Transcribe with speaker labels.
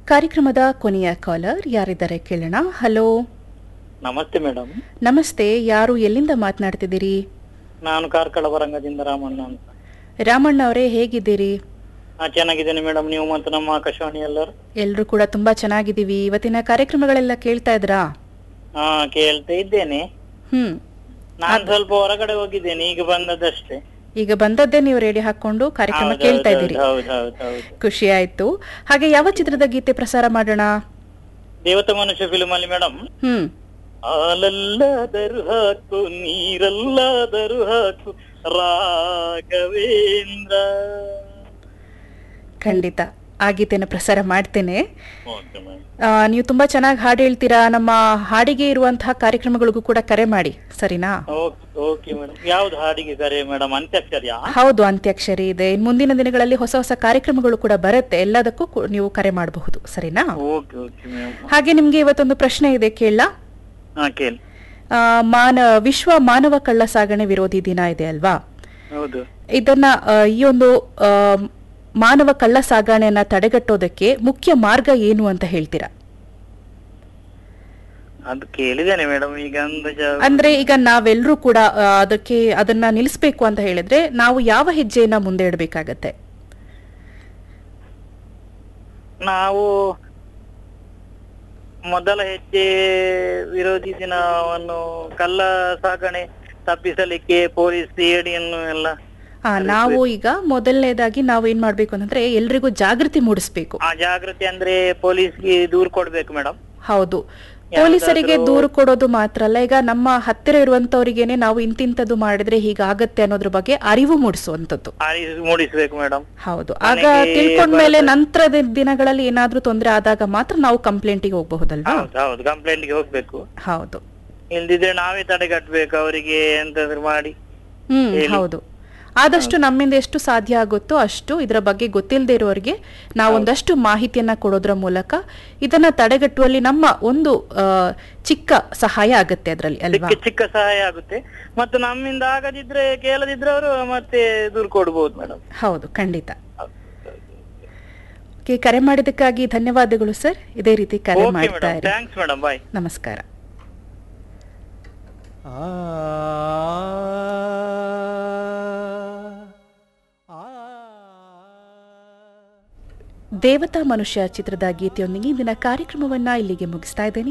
Speaker 1: ಕಾರ್ಯಕ್ರಮದ ಕೊನೆಯ ಕಾಲರ್ ಯಾರಿದ್ದಾರೆ ಕೇಳೋಣ ಹಲೋ
Speaker 2: ನಮಸ್ತೆ ಮೇಡಮ್
Speaker 1: ನಮಸ್ತೆ ಯಾರು ಎಲ್ಲಿಂದ ಮಾತನಾಡ್ತಿದ್ದೀರಿ
Speaker 2: ನಾನು ಕಾರ್ಕಳ ವರಂಗದಿಂದ ರಾಮಣ್ಣ ಅಂತ
Speaker 1: ರಾಮಣ್ಣ ಅವರೇ ಹೇಗಿದ್ದೀರಿ
Speaker 2: ಹಾ ಚೆನ್ನಾಗಿದ್ದೇನೆ ಮೇಡಮ್ ನೀವು ಮತ್ತು ನಮ್ಮ ಆಕಾಶವಾಣಿ ಎಲ್ಲರೂ
Speaker 1: ಎಲ್ಲರೂ ಕೂಡ ತುಂಬಾ ಚೆನ್ನಾಗಿದ್ದೀವಿ ಇವತ್ತಿನ ಕಾರ್ಯಕ್ರಮಗಳೆಲ್ಲ ಕೇಳ್ತಾ ಇದ್ರಾ
Speaker 2: ಹಾ ಕೇಳ್ತಾ ಇದ್ದೇನೆ
Speaker 1: ಹ್ಮ್
Speaker 2: ನಾನು ಸ್ವಲ್ಪ ಹೊರಗಡೆ ಹೋಗಿದ್ದೇನೆ ಈಗ ಬಂದದಷ್ಟೇ
Speaker 1: ಈಗ ಬಂದದ್ದೇ ನೀವು ರೇಡಿಯೋ ಹಾಕೊಂಡು ಕಾರ್ಯಕ್ರಮ
Speaker 2: ಹೌದು,
Speaker 1: ಕೇಳ್ತಾ
Speaker 2: ಹೌದು,
Speaker 1: ಇದ್ದೀರಿ
Speaker 2: ಹೌದು ಹೌದು ಹೌದು
Speaker 1: ಖುಷಿ ಆಯ್ತು ಹಾಗೆ ಯಾವ ಚಿತ್ರದ ಗೀತೆ ಪ್ರಸಾರ ಮಾಡೋಣ
Speaker 2: ದೇವತ ಮನುಷ್ಯ ಫಿಲ್ಮ್ ಅಲ್ಲಿ ಮೇಡಮ್
Speaker 1: ಹ್ಮ್
Speaker 2: ಹಾಲಲ್ಲಾದರೂ ಹಾಕು ನೀರಲ್ಲಾದರೂ ಹಾಕು ರಾಘವೇಂದ್ರ
Speaker 1: ಖಂಡಿತ ಆ ಗೀತೆನ ಪ್ರಸಾರ ಮಾಡ್ತೇನೆ
Speaker 2: ಓಕೆ ಮೇಡಮ್
Speaker 1: ಆ, ನೀವು ತುಂಬಾ ಚೆನ್ನಾಗಿ ಹಾಡು ಹೇಳ್ತೀರಾ ನಮ್ಮ ಹಾಡಿಗೆ ಇರುವಂತಹ ಕಾರ್ಯಕ್ರಮಗಳಿಗೂ ಕೂಡ ಕರೆ ಮಾಡಿ ಸರಿನಾ
Speaker 2: ಓಕೆ ಓಕೆ ಮೇಡಮ್ ಯಾವ್ದು ಹಾಡಿಗೆ ಕರೆ ಮೇಡಮ್ ಅಂತ್ಯಾಕ್ಷರಿಯಾ
Speaker 1: ಹೌದು ಅಂತ್ಯಾಕ್ಷರಿ ಇದೆ ಇನ್ ಮುಂದಿನ ದಿನಗಳಲ್ಲಿ ಹೊಸ ಹೊಸ ಕಾರ್ಯಕ್ರಮಗಳು ಕೂಡ ಬರುತ್ತೆ ಎಲ್ಲದಕ್ಕೂ ಕು- ನೀವು ಕರೆ ಮಾಡಬಹುದು ಸರಿನಾ
Speaker 2: ಓಕೆ ಓಕೆ ಮೇಡಮ್
Speaker 1: ಹಾಗೆ ನಿಮ್ಗೆ ಇವತ್ತೊಂದು ಪ್ರಶ್ನೆ ಇದೆ ಕೇಳ
Speaker 2: ಹಾ ಕೇಳಿ
Speaker 1: ಮಾನ ವಿಶ್ವ ಮಾನವ ಕಳ್ಳ ಸಾಗಣೆ ವಿರೋಧಿ ದಿನ ಇದೆ ಅಲ್ವಾ
Speaker 2: ಹೌದು
Speaker 1: ಇದನ್ನ ಆ, ಈ ಒಂದು ಆ, ಮಾನವ ಕಳ್ಳ ಸಾಗಣೆಯನ್ನ ತಡೆಗಟ್ಟೋದಕ್ಕೆ ಮುಖ್ಯ ಮಾರ್ಗ ಏನು ಅಂತ ಹೇಳ್ತೀರಾ
Speaker 2: ಅದು ಕೇಳಿದ್ದೇನೆ ಮೇಡಮ್ ಈಗ ಅಂದಾಜ
Speaker 1: ಅಂದ್ರೆ ಈಗ ನಾವೆಲ್ಲರೂ ಕೂಡ ಆ, ಅದಕ್ಕೆ ಅದನ್ನ ನಿಲ್ಲಿಸ್ಬೇಕು ಅಂತ ಹೇಳಿದ್ರೆ ನಾವು ಯಾವ ಹೆಜ್ಜೆಯನ್ನ ಮುಂದೆ ಇಡಬೇಕಾಗತ್ತೆ
Speaker 2: ನಾವು ಮೊದಲ ಹೆಜ್ಜೆ ವಿರೋಧಿ ದಿನವನ್ನು ಕಳ್ಳ ಸಾಗಣೆ ತಪ್ಪಿಸಲಿಕ್ಕೆ ಪೊಲೀಸ್ ಸಿಐಡಿಯನ್ನು ಎಲ್ಲ
Speaker 1: ಆ, ನಾವು ಈಗ ಮೊದಲನೇದಾಗಿ ನಾವು ಏನ್ ಮಾಡ್ಬೇಕು ಅಂತಂದ್ರೆ ಎಲ್ರಿಗೂ ಜಾಗೃತಿ ಮೂಡಿಸ್ಬೇಕು
Speaker 2: ಆ ಜಾಗೃತಿ ಅಂದ್ರೆ ಪೊಲೀಸ್ಗೆ ದೂರ್ ಕೊಡ್ಬೇಕು ಮೇಡಮ್
Speaker 1: ಹೌದು ಪೊಲೀಸರಿಗೆ ದೂರು ಕೊಡೋದು ಮಾತ್ರ ಅಲ್ಲ ಈಗ ನಮ್ಮ ಹತ್ತಿರ ಇರುವಂತವರಿಗೇನೆ ನಾವು ಇಂತಿಂತದ್ದು ಮಾಡಿದ್ರೆ ಹೀಗಾಗತ್ತೆ ಅನ್ನೋದ್ರ ಬಗ್ಗೆ ಅರಿವು ಮೂಡಿಸುವಂತದ್ದು
Speaker 2: ಅರಿವು ಮೂಡಿಸ್ಬೇಕು ಮೇಡಮ್
Speaker 1: ಹೌದು ಆಗ
Speaker 2: ಮನೆಗೆ
Speaker 1: ತಿಳ್ಕೊಂಡ್ಮೇಲೆ ನಂತರದ ದಿನಗಳಲ್ಲಿ ಏನಾದ್ರೂ ತೊಂದರೆ ಆದಾಗ ಮಾತ್ರ ನಾವು ಕಂಪ್ಲೇಂಟಿಗೆ ಹೋಗಬಹುದಲ್ವಾ
Speaker 2: ಹೌದು ಹೌದು ಕಂಪ್ಲೇಂಟ್ಗೆ ಹೋಗ್ಬೇಕು
Speaker 1: ಹೌದು
Speaker 2: ಇಲ್ದಿದ್ರೆ ನಾವೇ ತಡೆಗಟ್ಟಬೇಕು ಅವರಿಗೆ ಎಂತಾದ್ರು ಮಾಡಿ
Speaker 1: ಹ್ಮ್ ಹೌದು ಆದಷ್ಟು ನಮ್ಮಿಂದ ಎಷ್ಟು ಸಾಧ್ಯ ಆಗುತ್ತೋ ಅಷ್ಟು ಇದರ ಬಗ್ಗೆ ಗೊತ್ತಿಲ್ಲದೆ ಇರೋರಿಗೆ ನಾವು ಒಂದಷ್ಟು ಮಾಹಿತಿಯನ್ನ ಕೊಡೋದ್ರ ಮೂಲಕ ಇದನ್ನ ತಡೆಗಟ್ಟುವಲ್ಲಿ ನಮ್ಮ ಒಂದು ಆ, ಚಿಕ್ಕ ಸಹಾಯ ಆಗತ್ತೆ ಅದರಲ್ಲಿ ಅಲ್ವಾ
Speaker 2: ಚಿಕ್ಕ ಚಿಕ್ಕ ಸಹಾಯ ಆಗುತ್ತೆ ಮತ್ತು ನಮ್ಮಿಂದ ಆಗದಿದ್ರೆ ಕೇಳದಿದ್ರೆ ಅವರು ಮತ್ತೆ ದೂರ್ ಕೊಡ್ಬೋದು ಮೇಡಮ್
Speaker 1: ಹೌದು ಖಂಡಿತ ಓಕೆ ಕರೆ ಮಾಡಿದ್ದಕ್ಕಾಗಿ ಧನ್ಯವಾದಗಳು ಸರ್ ಇದೇ ರೀತಿ ಕರೆ
Speaker 2: ಓಕೆ
Speaker 1: ಮಾಡ್ತಾ
Speaker 2: ಮೇಡಮ್
Speaker 1: ಇರಿ
Speaker 2: ಥ್ಯಾಂಕ್ಸ್ ಮೇಡಮ್ ಬಾಯ್
Speaker 1: ನಮಸ್ಕಾರ ದೇವತಾ ಮನುಷ್ಯ ಚಿತ್ರದ ಗೀತೆಯೊಂದಿಗೆ ಇಂದಿನ ಕಾರ್ಯಕ್ರಮವನ್ನ ಇಲ್ಲಿಗೆ ಮುಗಿಸ್ತಾ ಇದ್ದೇನೆ